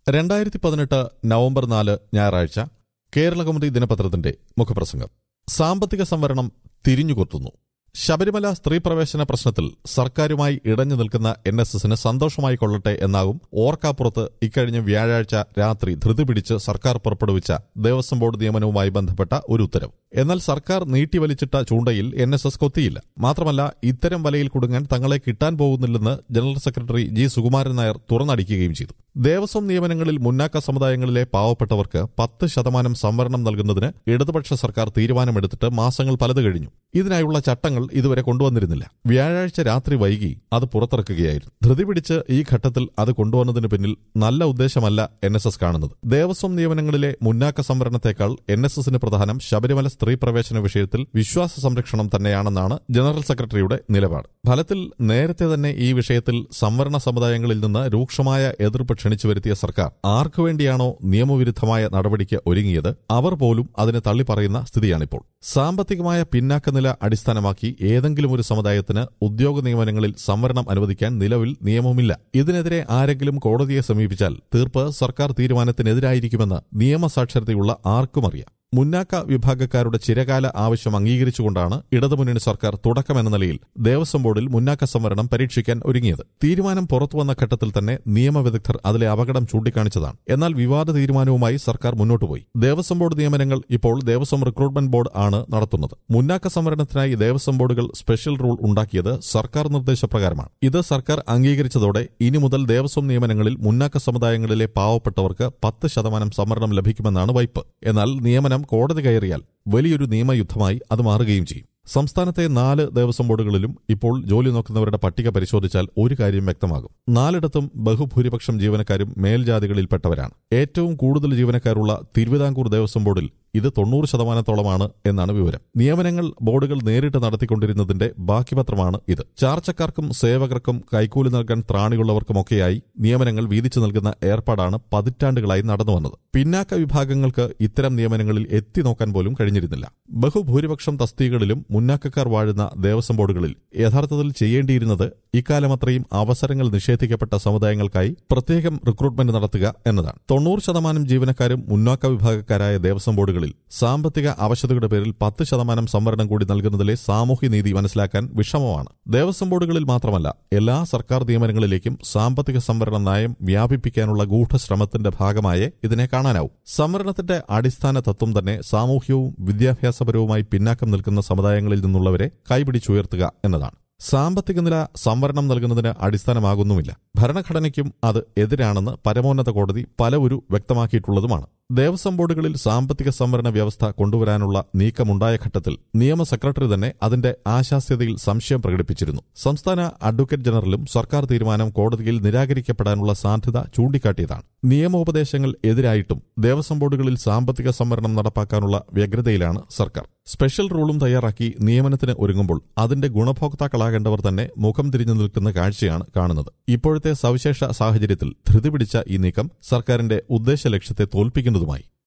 രണ്ടായിരത്തി പതിനെട്ട് നവംബർ നാല് ഞായറാഴ്ച കേരളകൗമുദി ദിനപത്രത്തിന്റെ മുഖപ്രസംഗം സാമ്പത്തിക സംവരണം തിരിഞ്ഞുകൊത്തുന്നു ശബരിമല സ്ത്രീ പ്രവേശന പ്രശ്നത്തിൽ സർക്കാരുമായി ഇടഞ്ഞു നിൽക്കുന്ന എൻ എസ് എസിന് സന്തോഷമായി കൊള്ളട്ടെ എന്നാകും ഓർക്കാപ്പുറത്ത് ഇക്കഴിഞ്ഞ വ്യാഴാഴ്ച രാത്രി ധൃതി പിടിച്ച് സർക്കാർ പുറപ്പെടുവിച്ച ദേവസ്വം ബോർഡ് നിയമനവുമായി ബന്ധപ്പെട്ട ഒരു ഉത്തരവ് എന്നാൽ സർക്കാർ നീട്ടിവലിച്ചിട്ട ചൂണ്ടയിൽ എൻ എസ് എസ് കൊത്തിയില്ല മാത്രമല്ല ഇത്തരം വലയിൽ കുടുങ്ങാൻ തങ്ങളെ കിട്ടാൻ പോകുന്നില്ലെന്ന് general secretary G Sukumaran Nair തുറന്നടിക്കുകയും ചെയ്തു ദേവസ്വം നിയമനങ്ങളിൽ മുന്നാക്ക സമുദായങ്ങളിലെ പാവപ്പെട്ടവർക്ക് പത്ത് ശതമാനം സംവരണം നൽകുന്നതിന് ഇടതുപക്ഷ സർക്കാർ തീരുമാനമെടുത്തിട്ട് മാസങ്ങൾ പലത് കഴിഞ്ഞു ഇതിനായുള്ള ചട്ടങ്ങൾ ഇതുവരെ കൊണ്ടുവന്നിരുന്നില്ല വ്യാഴാഴ്ച രാത്രി വൈകി അത് പുറത്തിറക്കുകയായിരുന്നു ധൃതി പിടിച്ച് ഈ ഘട്ടത്തിൽ അത് കൊണ്ടുവന്നതിന് പിന്നിൽ നല്ല ഉദ്ദേശമല്ല എൻ എസ് എസ് കാണുന്നത് ദേവസ്വം നിയമനങ്ങളിലെ മുന്നാക്ക സംവരണത്തെക്കാൾ എൻ എസ് എസിന് പ്രധാനം ശബരിമല സ്ത്രീ പ്രവേശന വിഷയത്തിൽ വിശ്വാസ സംരക്ഷണം തന്നെയാണെന്നാണ് ജനറൽ സെക്രട്ടറിയുടെ നിലപാട് ഫലത്തിൽ നേരത്തെ തന്നെ ഈ വിഷയത്തിൽ സംവരണ സമുദായങ്ങളിൽ നിന്ന് രൂക്ഷമായ എതിർപ്പ് ക്ഷണിച്ചു വരുത്തിയ സർക്കാർ ആർക്കു വേണ്ടിയാണോ നിയമവിരുദ്ധമായ നടപടിക്ക് ഒരുങ്ങിയത് അവർ പോലും അതിനെ തള്ളിപ്പറയുന്ന സ്ഥിതിയാണിപ്പോൾ സാമ്പത്തികമായ പിന്നാക്കനില അടിസ്ഥാനമാക്കി ഏതെങ്കിലും ഒരു സമുദായത്തിന് ഉദ്യോഗ നിയമനങ്ങളിൽ സംവരണം അനുവദിക്കാൻ നിലവിൽ നിയമമില്ല ഇതിനെതിരെ ആരെങ്കിലും കോടതിയെ സമീപിച്ചാൽ തീർപ്പ് സർക്കാർ തീരുമാനത്തിനെതിരായിരിക്കുമെന്ന് നിയമസാക്ഷരതയുള്ള ആർക്കും അറിയാം മുന്നാക്ക വിഭാഗക്കാരുടെ ചിരകാല ആവശ്യം അംഗീകരിച്ചുകൊണ്ടാണ് ഇടതുമുന്നണി സർക്കാർ തുടക്കമെന്ന നിലയിൽ ദേവസ്വം ബോർഡിൽ മുന്നാക്ക സംവരണം പരീക്ഷിക്കാൻ ഒരുങ്ങിയത് തീരുമാനം പുറത്തുവന്ന ഘട്ടത്തിൽ തന്നെ നിയമവിദഗ്ധർ അതിലെ അപകടം ചൂണ്ടിക്കാണിച്ചതാണ് എന്നാൽ വിവാദ തീരുമാനവുമായി സർക്കാർ മുന്നോട്ടുപോയി ദേവസ്വം ബോർഡ് നിയമനങ്ങൾ ഇപ്പോൾ ദേവസ്വം റിക്രൂട്ട്മെന്റ് ബോർഡ് ആണ് നടത്തുന്നത് മുന്നാക്ക സംവരണത്തിനായി ദേവസ്വം ബോർഡുകൾ സ്പെഷ്യൽ റൂൾ ഉണ്ടാക്കിയത് സർക്കാർ നിർദ്ദേശപ്രകാരമാണ് ഇത് സർക്കാർ അംഗീകരിച്ചതോടെ ഇനി മുതൽ ദേവസ്വം നിയമനങ്ങളിൽ മുന്നാക്ക സമുദായങ്ങളിലെ പാവപ്പെട്ടവർക്ക് പത്ത് ശതമാനം സംവരണം ലഭിക്കുമെന്നാണ് വൈപ്പ് എന്നാൽ നിയമനം കോടതി കയറിയാൽ വലിയൊരു നിയമയുദ്ധമായി അത് മാറുകയും ചെയ്യും സംസ്ഥാനത്തെ നാല് ദേവസ്വം ബോർഡുകളിലും ഇപ്പോൾ ജോലി നോക്കുന്നവരുടെ പട്ടിക പരിശോധിച്ചാൽ ഒരു കാര്യം വ്യക്തമാകും നാലിടത്തും ബഹുഭൂരിപക്ഷം ജീവനക്കാരും മേൽജാതികളിൽപ്പെട്ടവരാണ് ഏറ്റവും കൂടുതൽ ജീവനക്കാരുള്ള തിരുവിതാംകൂർ ദേവസ്വം ബോർഡിൽ ഇത് തൊണ്ണൂറ് ശതമാനത്തോളമാണ് എന്നാണ് വിവരം നിയമനങ്ങൾ ബോർഡുകൾ നേരിട്ട് നടത്തിക്കൊണ്ടിരുന്നതിന്റെ ബാക്കിപത്രമാണ് ഇത് ചാർച്ചക്കാർക്കും സേവകർക്കും കൈക്കൂലി നൽകാൻ ത്രാണിയുള്ളവർക്കുമൊക്കെയായി നിയമനങ്ങൾ വീതിച്ചു നൽകുന്ന ഏർപ്പാടാണ് പതിറ്റാണ്ടുകളായി നടന്നു വന്നത് പിന്നാക്ക വിഭാഗങ്ങൾക്ക് ഇത്തരം നിയമനങ്ങളിൽ എത്തി നോക്കാൻ പോലും കഴിഞ്ഞിരുന്നില്ല ബഹുഭൂരിപക്ഷം തസ്തികകളിലും മുന്നാക്കക്കാർ വാഴുന്ന ദേവസ്വം ബോർഡുകളിൽ യഥാർത്ഥത്തിൽ ചെയ്യേണ്ടിയിരുന്നത് ഇക്കാലമത്രയും അവസരങ്ങൾ നിഷേധിക്കപ്പെട്ട സമുദായങ്ങൾക്കായി പ്രത്യേകം റിക്രൂട്ട്മെന്റ് നടത്തുക എന്നതാണ് തൊണ്ണൂറ് ശതമാനം ജീവനക്കാരും മുന്നാക്ക വിഭാഗക്കാരായ ദേവസ്വം ബോർഡുകളിൽ സാമ്പത്തിക അവശതയുടെ പേരിൽ പത്ത് ശതമാനം സംവരണം കൂടി നൽകുന്നതിലെ സാമൂഹ്യനീതി മനസ്സിലാക്കാൻ വിഷമമാണ് ദേവസ്വം ബോർഡുകളിൽ മാത്രമല്ല എല്ലാ സർക്കാർ നിയമനങ്ങളിലേക്കും സാമ്പത്തിക സംവരണ നയം വ്യാപിപ്പിക്കാനുള്ള ഗൂഢശ്രമത്തിന്റെ ഭാഗമായേ ഇതിനെ കാണാനാവും സംവരണത്തിന്റെ അടിസ്ഥാന തത്വം തന്നെ സാമൂഹ്യവും വിദ്യാഭ്യാസപരവുമായി പിന്നാക്കം നിൽക്കുന്ന സമുദായങ്ങളിൽ നിന്നുള്ളവരെ കൈപിടിച്ചുയർത്തുക എന്നതാണ് സാമ്പത്തിക നില സംവരണം നൽകുന്നതിന് അടിസ്ഥാനമാകുന്നുമില്ല ഭരണഘടനയ്ക്കും അത് എതിരാണെന്ന് പരമോന്നത കോടതി പലവരു വ്യക്തമാക്കിയിട്ടുള്ളതുമാണ് ദേവസ്വം ബോർഡുകളിൽ സാമ്പത്തിക സംവരണ വ്യവസ്ഥ കൊണ്ടുവരാനുള്ള നീക്കമുണ്ടായ ഘട്ടത്തിൽ നിയമ സെക്രട്ടറി തന്നെ അതിന്റെ ആശാസ്യതയിൽ സംശയം പ്രകടിപ്പിച്ചിരുന്നു സംസ്ഥാന അഡ്വക്കേറ്റ് ജനറലും സർക്കാർ തീരുമാനം കോടതിയിൽ നിരാകരിക്കപ്പെടാനുള്ള സാധ്യത ചൂണ്ടിക്കാട്ടിയതാണ് നിയമോപദേശങ്ങൾ എതിരായിട്ടും ദേവസ്വം ബോർഡുകളിൽ സാമ്പത്തിക സംവരണം നടപ്പാക്കാനുള്ള വ്യഗ്രതയിലാണ് സർക്കാർ സ്പെഷ്യൽ റൂളും തയ്യാറാക്കി നിയമനത്തിന് ഒരുങ്ങുമ്പോൾ അതിന്റെ ഗുണഭോക്താക്കളാകേണ്ടവർ തന്നെ മുഖം തിരിഞ്ഞു നിൽക്കുന്ന കാഴ്ചയാണ് കാണുന്നത് ഇപ്പോഴത്തെ സവിശേഷ സാഹചര്യത്തിൽ ധൃതി പിടിച്ച ഈ നീക്കം സർക്കാരിന്റെ ഉദ്ദേശ ലക്ഷ്യത്തെ തോൽപ്പിക്കുന്നതുമായി